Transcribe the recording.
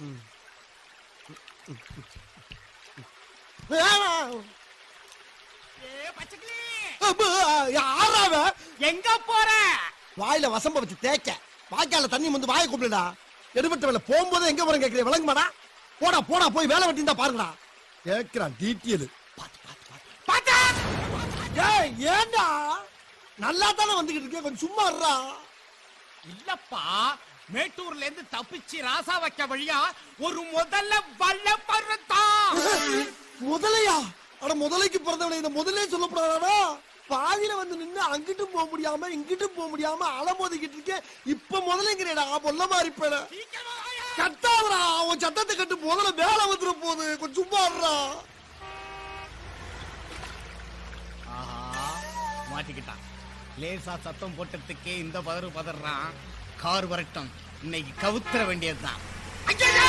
யாராவ எங்க போற வாயில வசம்ப வச்சு தேய்க்க வாய்க்கால தண்ணி வந்து வாயை கூப்பிடுடா எடுபட்ட வேலை போகும்போது எங்க போறேன் கேக்குறேன் விளங்குமாடா போடா போடா போய் வேலை வெட்டி தான் பாருங்கடா கேக்குறான் டீட்டெயில் பாத்தா ஏய் ஏண்டா நல்லா தானே வந்துகிட்டு இருக்கே கொஞ்சம் சும்மா இருடா இல்லப்பா மேட்டூர்ல இருந்து தப்பிச்சு ராசா வைக்க வழியா ஒரு முதல்ல வல்ல பருத்தான் முதலையா அட முதலைக்கு பிறந்தவனை இந்த முதலே சொல்லக்கூடாதா பாதியில வந்து நின்னு அங்கிட்டும் போக முடியாம இங்கிட்டும் போக முடியாம அலமோதிக்கிட்டு இருக்கேன் இப்ப முதலைங்கிறேடா பொல்ல மாறி போயிட கத்தாதடா அவன் சத்தத்தை கட்டு முதல்ல வேலை வந்துட போகுது கொஞ்சம் சும்மா இருடா ஆஹா மாட்டிக்கிட்டான் லேசா சத்தம் போட்டதுக்கே இந்த பதறு பதறான் கார் வரட்டும் இன்னைக்கு கவுத்துற வேண்டியதுதான் ஐயையோ!